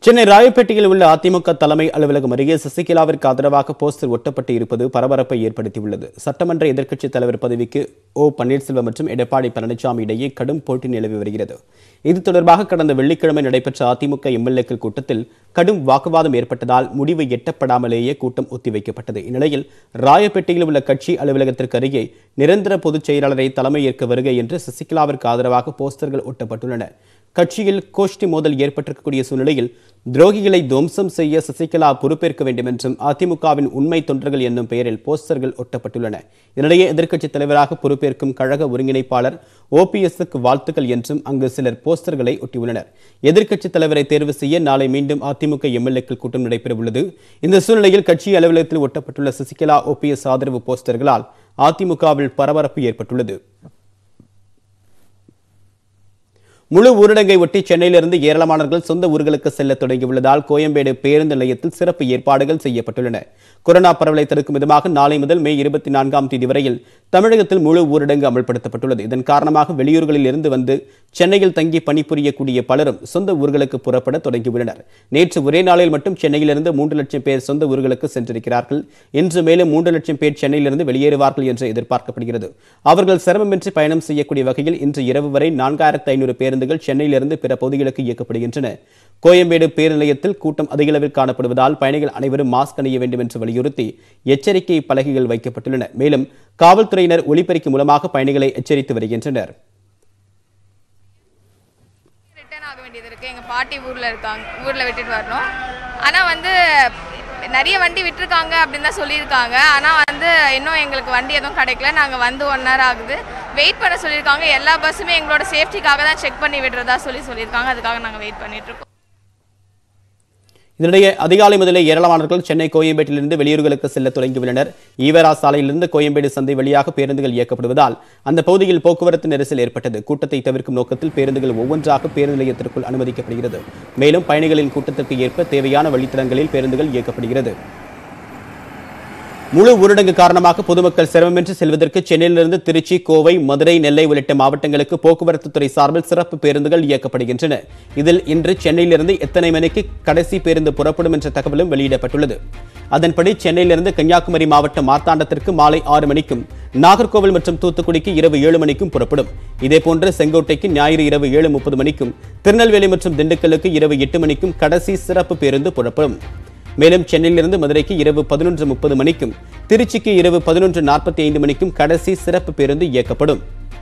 சென்னை ராயப்பேட்டையில் உள்ள அதிமுக தலைமை அலுவலகம் அருகே சசிகலாவிற்கு ஆதரவாக போஸ்டர் ஒட்டப்பட்டு இருப்பது பரபரப்பை ஏற்படுத்தியுள்ளது சட்டமன்ற எதிர்க்கட்சித் தலைவர் பதவிக்கு ஓ பன்னீர்செல்வம் மற்றும் எடப்பாடி பழனிசாமி இடையே கடும் போட்டி நிலவி வருகிறது இது தொடர்பாக கடந்த வெள்ளிக்கிழமை நடைபெற்ற அதிமுக எம்எல்ஏக்கள் கூட்டத்தில் கடும் வாக்குவாதம் ஏற்பட்டதால் முடிவு எட்டப்படாமலேயே கூட்டம் ஒத்திவைக்கப்பட்டது இந்நிலையில் ராயப்பேட்டையில் உள்ள கட்சி அலுவலகத்திற்கு அருகே நிரந்தர பொதுச் செயலாளரை தலைமையேற்க வருக என்று சசிகலாவிற்கு ஆதரவாக போஸ்டர்கள் ஒட்டப்பட்டுள்ளன கட்சியில் கோஷ்டி மோதல் ஏற்பட்டிருக்கக்கூடிய சூழ்நிலையில் துரோகிகளை துவம்சம் செய்ய சசிகலா பொறுப்பேற்க வேண்டும் என்றும் அதிமுகவின் உண்மை தொண்டர்கள் என்னும் பெயரில் போஸ்டர்கள் ஒட்டப்பட்டுள்ளன இதனிடையே எதிர்க்கட்சித் தலைவராக பொறுப்பேற்கும் கழக ஒருங்கிணைப்பாளர் ஓபிஎஸ்க்கு வாழ்த்துக்கள் என்றும் அங்கு சிலர் போஸ்டர்களை ஒட்டியுள்ளனர் எதிர்க்கட்சித் தலைவரை தேர்வு செய்ய நாளை மீண்டும் அதிமுக எம்எல்ஏக்கள் கூட்டம் நடைபெறவுள்ளது இந்த சூழ்நிலையில் கட்சி அலுவலகத்தில் ஒட்டப்பட்டுள்ள சசிகலா ஓபிஎஸ் ஆதரவு போஸ்டர்களால் அதிமுகவில் பரபரப்பு ஏற்பட்டுள்ளது முழு ஊரடங்கை ஒட்டி சென்னையிலிருந்து ஏராளமானவர்கள் சொந்த ஊர்களுக்கு செல்ல தொடங்கியுள்ளதால் கோயம்பேடு பேருந்து நிலையத்தில் சிறப்பு ஏற்பாடுகள் செய்யப்பட்டுள்ளன கொரோனா பரவலை தடுக்கும் விதமாக நாளை முதல் மே இருபத்தி நான்காம் தேதி வரையில் தமிழகத்தில் முழு ஊரடங்கு அமல்படுத்தப்பட்டுள்ளது இதன் காரணமாக வெளியூர்களில் இருந்து வந்து சென்னையில் தங்கி பணிபுரியக்கூடிய பலரும் சொந்த ஊர்களுக்கு புறப்பட தொடங்கியுள்ளனர் நேற்று ஒரே நாளில் மட்டும் சென்னையிலிருந்து மூன்று லட்சம் பேர் சொந்த ஊர்களுக்கு சென்றிருக்கிறார்கள் இன்று மேலும் மூன்று லட்சம் பேர் சென்னையிலிருந்து வெளியேறுவார்கள் என்று எதிர்பார்க்கப்படுகிறது அவர்கள் சிரமமின்றி பயணம் செய்யக்கூடிய வகையில் இன்று இரவு வரை நான்காயிரத்து ஐநூறு பேருந்துகள் சென்னையிலிருந்து பிற பகுதிகளுக்கு இயக்கப்படுகின்றன கோயம்பேடு பேருந்து நிலையத்தில் கூட்டம் அதிக அளவில் காணப்படுவதால் பயணிகள் அனைவரும் மாஸ்க் அணிய வேண்டும் என்று வலியுறுத்தி எச்சரிக்கை பலகைகள் வைக்கப்பட்டுள்ளன மேலும் காவல்துறையினர் ஒலிபெருக்கி மூலமாக பயணிகளை எச்சரித்து வருகின்றனர் ரிட்டர்ன் ஆக வேண்டியது இருக்குது எங்கள் பாட்டி ஊரில் இருக்காங்க ஊரில் விட்டுட்டு வரணும் ஆனால் வந்து நிறைய வண்டி விட்டுருக்காங்க அப்படின்னு தான் சொல்லியிருக்காங்க ஆனால் வந்து இன்னும் எங்களுக்கு வண்டி எதுவும் கிடைக்கல நாங்கள் வந்து ஒன் ஹவர் ஆகுது வெயிட் பண்ண சொல்லியிருக்காங்க எல்லா பஸ்ஸுமே எங்களோட சேஃப்டிக்காக தான் செக் பண்ணி விடுறதா சொல்லி சொல்லியிருக்காங்க அதுக்காக நாங்கள் வெயிட் பண்ணிட்டு இருக்கோம் இதனிடையே அதிகாலை முதலே ஏராளமானவர்கள் சென்னை கோயம்பேட்டிலிருந்து வெளியூர்களுக்கு செல்ல தொடங்கியுள்ளனர் ஈவரா சாலையிலிருந்து கோயம்பேடு சந்தை வழியாக பேருந்துகள் இயக்கப்படுவதால் அந்த பகுதியில் போக்குவரத்து நெரிசல் ஏற்பட்டது கூட்டத்தை தவிர்க்கும் நோக்கத்தில் பேருந்துகள் ஒவ்வொன்றாக பேருந்து நிலையத்திற்குள் அனுமதிக்கப்படுகிறது மேலும் பயணிகளின் கூட்டத்திற்கு ஏற்ப தேவையான வழித்தடங்களில் பேருந்துகள் இயக்கப்படுகிறது முழு ஊரடங்கு காரணமாக பொதுமக்கள் சிரமமின்றி செல்வதற்கு சென்னையிலிருந்து திருச்சி கோவை மதுரை நெல்லை உள்ளிட்ட மாவட்டங்களுக்கு போக்குவரத்து துறை சார்பில் சிறப்பு பேருந்துகள் இயக்கப்படுகின்றன இதில் இன்று சென்னையிலிருந்து எத்தனை மணிக்கு கடைசி பேருந்து புறப்படும் என்ற தகவலும் வெளியிடப்பட்டுள்ளது அதன்படி சென்னையிலிருந்து கன்னியாகுமரி மாவட்டம் மார்த்தாண்டத்திற்கு மாலை ஆறு மணிக்கும் நாகர்கோவில் மற்றும் தூத்துக்குடிக்கு இரவு ஏழு மணிக்கும் புறப்படும் இதேபோன்று செங்கோட்டைக்கு ஞாயிறு இரவு ஏழு முப்பது மணிக்கும் திருநெல்வேலி மற்றும் திண்டுக்கல்லுக்கு இரவு எட்டு மணிக்கும் கடைசி சிறப்பு பேருந்து புறப்படும் மேலும் சென்னையிலிருந்து மதுரைக்கு இரவு பதினொன்று முப்பது மணிக்கும் திருச்சிக்கு இரவு பதினொன்று நாற்பத்தி ஐந்து மணிக்கும் கடைசி சிறப்பு பேருந்து இயக்கப்படும்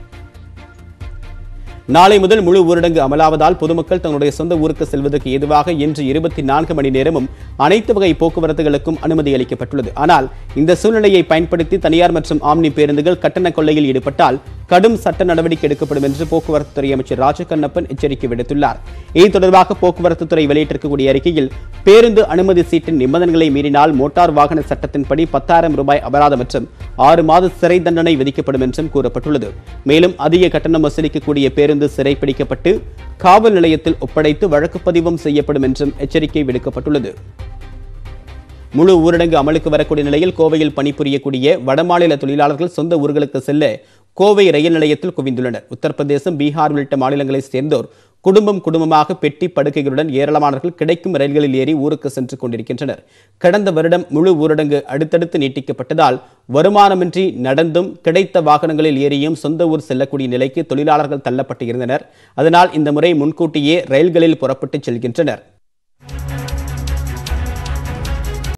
நாளை முதல் முழு ஊரடங்கு அமலாவதால் பொதுமக்கள் தங்களுடைய சொந்த ஊருக்கு செல்வதற்கு ஏதுவாக இன்று இருபத்தி நான்கு மணி நேரமும் அனைத்து வகை போக்குவரத்துகளுக்கும் அனுமதி அளிக்கப்பட்டுள்ளது ஆனால் இந்த சூழ்நிலையை பயன்படுத்தி தனியார் மற்றும் ஆம்னி பேருந்துகள் கட்டண கொள்ளையில் ஈடுபட்டால் கடும் சட்ட நடவடிக்கை எடுக்கப்படும் என்று போக்குவரத்து துறை அமைச்சர் ராஜகண்ணப்பன் எச்சரிக்கை விடுத்துள்ளார் இது தொடர்பாக போக்குவரத்து துறை வெளியிட்டிருக்கக்கூடிய அறிக்கையில் பேருந்து அனுமதி சீட்டின் நிபந்தனைகளை மீறினால் மோட்டார் வாகன சட்டத்தின்படி பத்தாயிரம் ரூபாய் அபராதம் மற்றும் ஆறு மாத சிறை தண்டனை விதிக்கப்படும் என்றும் கூறப்பட்டுள்ளது மேலும் அதிக கட்டணம் வசூலிக்கக்கூடிய பேருந்து சிறைப்பிடிக்கப்பட்டு காவல் நிலையத்தில் ஒப்படைத்து வழக்கு பதிவும் செய்யப்படும் என்றும் எச்சரிக்கை விடுக்கப்பட்டுள்ளது முழு ஊரடங்கு அமலுக்கு வரக்கூடிய நிலையில் கோவையில் பணிபுரியக்கூடிய வடமாநில தொழிலாளர்கள் சொந்த ஊர்களுக்கு செல்ல கோவை ரயில் நிலையத்தில் குவிந்துள்ளனர் உத்தரப்பிரதேசம் பீகார் உள்ளிட்ட மாநிலங்களைச் சேர்ந்தோர் குடும்பம் குடும்பமாக பெட்டி படுக்கைகளுடன் ஏராளமானவர்கள் கிடைக்கும் ரயில்களில் ஏறி ஊருக்கு சென்று கொண்டிருக்கின்றனர் கடந்த வருடம் முழு ஊரடங்கு அடுத்தடுத்து நீட்டிக்கப்பட்டதால் வருமானமின்றி நடந்தும் கிடைத்த வாகனங்களில் ஏறியும் சொந்த ஊர் செல்லக்கூடிய நிலைக்கு தொழிலாளர்கள் தள்ளப்பட்டு இருந்தனர் அதனால் இந்த முறை முன்கூட்டியே ரயில்களில் புறப்பட்டு செல்கின்றனர்